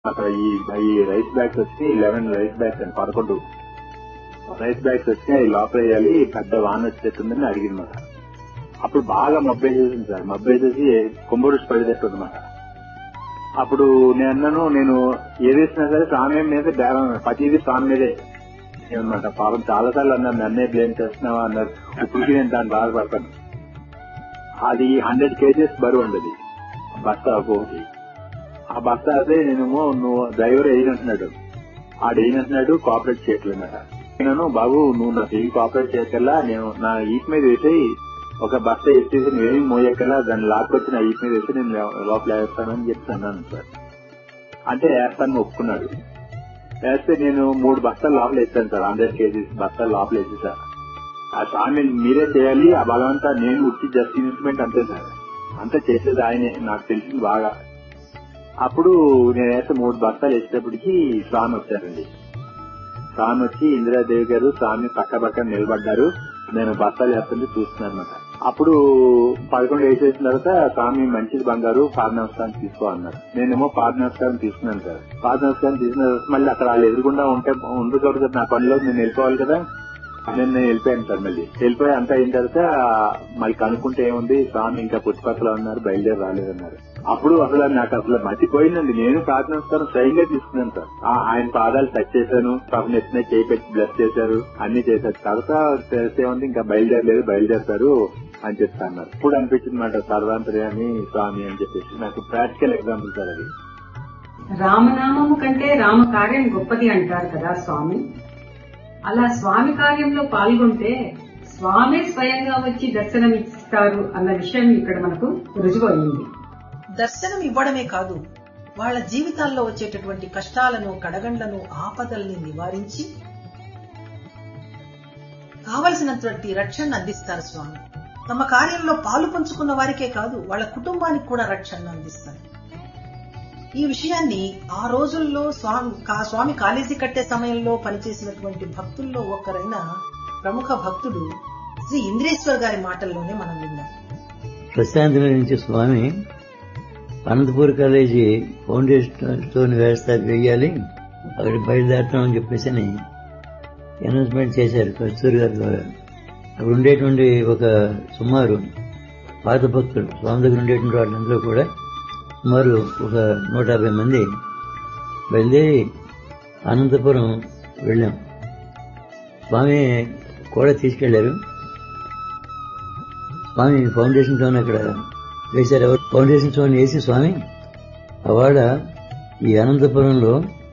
అక్కడ ఈ ఈ రైస్ బ్యాగ్స్ వచ్చి లెవెన్ రైస్ బ్యాగ్స్ అని పదకొండు రైస్ బ్యాగ్స్ వచ్చి అవి లోపల వేయాలి పెద్ద వాన వచ్చేస్తుందని అడిగింది మాట అప్పుడు బాగా మబ్బేసేసింది సార్ మబ్బేసేసి కుంభరుషి పడినట్టు అనమాట అప్పుడు నేను అన్నాను నేను ఏదేసినా సరే స్వామి మీద బేరం ప్రతిదీ స్వామి మీదే అనమాట పాపం చాలా సార్లు అన్నారు నన్నే బ్లేమ్ చేస్తున్నావా అన్నారు ఇప్పటికీ నేను దాన్ని బాధపడతాను అది హండ్రెడ్ కేజెస్ బరువు ఉండదు బస్తా ఒకటి ఆ బస్తా అదే నేనేమో నువ్వు డ్రైవర్ వేయనంటున్నాడు ఆడు వేయనంటున్నాడు కోఆపరేట్ చేయట్లేదట నేను బాబు నువ్వు నా చెయ్యి కోఆపరేట్ చేయకల్లా నేను నా ఈట్ మీద వేసి ఒక బస్తా ఎత్తేసి నువ్వేమి మోయకల్లా దాన్ని లాక్కొచ్చి నా ఈట్ మీద వేసి నేను లోపల వేస్తానని చెప్తాను సార్ అంటే వేస్తాను ఒప్పుకున్నాడు వేస్తే నేను మూడు బస్తాలు లోపల వేస్తాను సార్ హండ్రెడ్ కేజీస్ బస్తాలు లోపల వేసి సార్ ఆ స్వామి మీరే చేయాలి ఆ భగవంతా నేను ఉట్టి జస్ట్ ఇన్స్ట్రుమెంట్ అంతే సార్ అంతా చేసేది ఆయనే నాకు తెలిసింది బాగా అప్పుడు నేను వేస్తే మూడు బస్తాలు వేసేటప్పటికి స్వామి వచ్చారండి స్వామి వచ్చి ఇందిరాదేవి గారు స్వామి పక్క పక్కన నిలబడ్డారు నేను బస్తాలు వేస్తుంటే చూస్తున్నాను అనమాట అప్పుడు పదకొండు వేసేసిన తర్వాత స్వామి మంచిది బంగారు పాద నమస్కారం తీసుకో అన్నారు నేనేమో పాద నమస్కారం తీసుకున్నాను సార్ పాద నమస్కారం తీసుకున్న తర్వాత మళ్ళీ అక్కడ వాళ్ళు ఎదురుకుండా ఉంటే ఉండకూడదు కదా నా పనిలో నేను వెళ్ళిపోవాలి కదా నేను నేను వెళ్ళిపోయాను సార్ మళ్ళీ వెళ్ళిపోయి అంతా అయిన తర్వాత మళ్ళీ కనుక్కుంటే ఏముంది స్వామి ఇంకా పుట్టుపక్కల ఉన్నారు బయలుదేరి రాలేదన్నారు అప్పుడు అసలు నాకు అసలు మర్చిపోయిందండి నేను ప్రార్థనస్కారం స్వయంగా తీసుకున్నాను సార్ ఆ, ఆయన పాదాలు టచ్ చేశాను పాపం ఎత్తున చేయి పెట్టి బ్లెస్ చేశారు అన్ని చేశారు తర్వాత తెలిసే ఉంది ఇంకా బయలుదేరలేదు బయలుదేరుతారు అని చెప్తా అన్నారు ఇప్పుడు అనిపించింది మాట సర్వాంతర్యాన్ని స్వామి అని చెప్పేసి నాకు ప్రాక్టికల్ ఎగ్జాంపుల్ సార్ అది రామనామము కంటే రామ కార్యం గొప్పది అంటారు కదా స్వామి అలా స్వామి కార్యంలో పాల్గొంటే స్వామి స్వయంగా వచ్చి దర్శనమిస్తారు అన్న విషయం ఇక్కడ మనకు రుజువు అయింది దర్శనం ఇవ్వడమే కాదు వాళ్ళ జీవితాల్లో వచ్చేటటువంటి కష్టాలను కడగండ్లను ఆపదల్ని నివారించి కావలసినటువంటి రక్షణ అందిస్తారు స్వామి తమ కార్యంలో పాలు పంచుకున్న వారికే కాదు వాళ్ళ కుటుంబానికి కూడా రక్షణ అందిస్తారు ఈ విషయాన్ని ఆ రోజుల్లో స్వామి కా- స్వామి కాలేజీ కట్టే సమయంలో పనిచేసినటువంటి భక్తుల్లో ఒకరైన ప్రముఖ భక్తుడు శ్రీ ఇంద్రేశ్వర్ గారి మాటల్లోనే మనం విన్నాం ప్రశాంతి నుంచి Swami Anantapur college foundation stone వేస్తారు వెయ్యాలి అక్కడ బయలుదేరతాం అని చెప్పేసి అని అనౌన్స్మెంట్ చేశారు కస్తూరి గారి ద్వారా అక్కడ ఉండేటువంటి ఒక సుమారు పాత భక్తులు స్వామి దగ్గర ఉండేటువంటి వాళ్ళందరూ కూడా సుమారు ఒక నూట యాభై మంది బయలుదేరి అనంతపురం వెళ్ళాం స్వామి కూడా తీసుకెళ్లారు స్వామి ఫౌండేషన్ స్టోన్ అక్కడ వేశారు ఎవరు ఫౌండేషన్ స్టోన్ వేసి స్వామి అవాడ ఈ అనంతపురంలో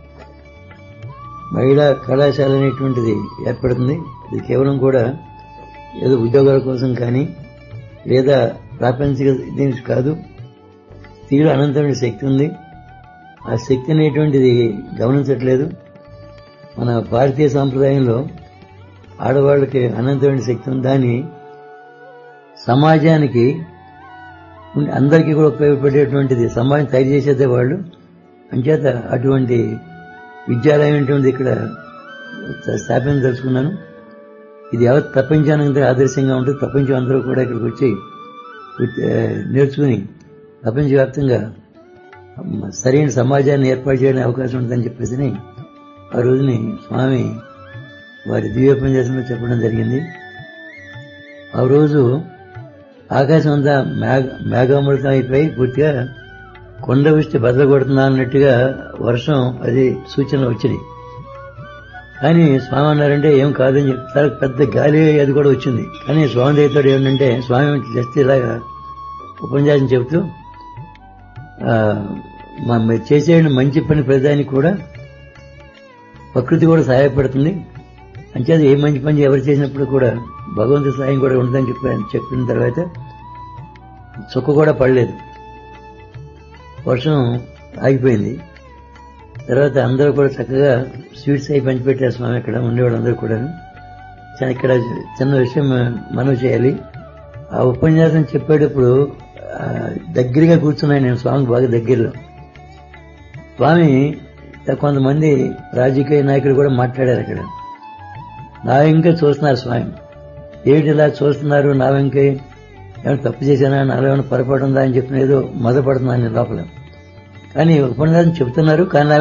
మహిళా కళాశాల అనేటువంటిది ఏర్పడుతుంది ఇది కేవలం కూడా ఏదో ఉద్యోగాల కోసం కానీ లేదా ప్రాపంచిక దీనికి కాదు స్త్రీలో అనంతమైన శక్తి ఉంది ఆ శక్తి అనేటువంటిది గమనించట్లేదు మన భారతీయ సాంప్రదాయంలో ఆడవాళ్ళకి అనంతమైన శక్తి ఉంది దాన్ని సమాజానికి ఉండి- అందరికీ కూడా ఉపయోగపడేటువంటిది సమాజం తయారు చేసేదే వాళ్ళు అంచేత అటువంటి విద్యాలయం ఏంటి ఇక్కడ స్థాపించదలుచుకున్నాను ఇది యావత్ ప్రపంచానికి ఆదర్శంగా ఉంటుంది ప్రపంచం అందరూ కూడా ఇక్కడికి వచ్చి ఉత్- ఆ, నేర్చుకుని ప్రపంచవ్యాప్తంగా మ, సరైన సమాజాన్ని ఏర్పాటు చేయడానికి అవకాశం ఉంటుందని చెప్పేసి ఆ రోజుని స్వామి వారి దివ్యోపన్యాసంలో చెప్పడం జరిగింది ఆ రోజు ఆకాశం అంతా మేఘ మేఘామృతం అయిపోయి పూర్తిగా కొండ వృష్టి బదలగొడుతున్నా అన్నట్టుగా వర్షం అది సూచనలు వచ్చినాయి కానీ స్వామి అన్నారంటే ఏం కాదని చెప్తారు పెద్ద గాలి అది కూడా వచ్చింది కానీ స్వామి దగ్గర ఏమంటే స్వామి జస్ట్ ఇలాగా ఉపన్యాసం చెబుతూ ఆ, మా మీరు చేసే మంచి పని ప్రతిదానికి కూడా ప్రకృతి కూడా సహాయపడుతుంది అంచేది ఏ మంచి పని ఎవరు చేసినప్పుడు కూడా భగవంతుడి సాయం కూడా ఉంటుందని చెప్పి చెప్పిన తర్వాత చుక్క కూడా పడలేదు వర్షం ఆగిపోయింది తర్వాత అందరూ కూడా చక్కగా స్వీట్స్ అయి పంచిపెట్టారు స్వామి ఇక్కడ ఉండేవాళ్ళందరూ కూడా ఇక్కడ చిన్న విషయం మనవి చేయాలి ఆ ఉపన్యాసం చెప్పేటప్పుడు ఆ, దగ్గరగా కూర్చున్నాను నేను స్వామికి బాగా దగ్గరలో స్వామి కొంతమంది రాజకీయ నాయకులు కూడా మాట్లాడారు అక్కడ నా వెంకే చూస్తున్నారు స్వామి ఏమిటి ఇలా చూస్తున్నారు నా వెంకే ఏమైనా తప్పు చేశానా నాలో ఏమైనా పొరపాటు ఉందా అని చెప్పిన ఏదో మొదపడుతున్నాను నేను లోపల కానీ ఉపన్యాసం చెప్తున్నారు కానీ నా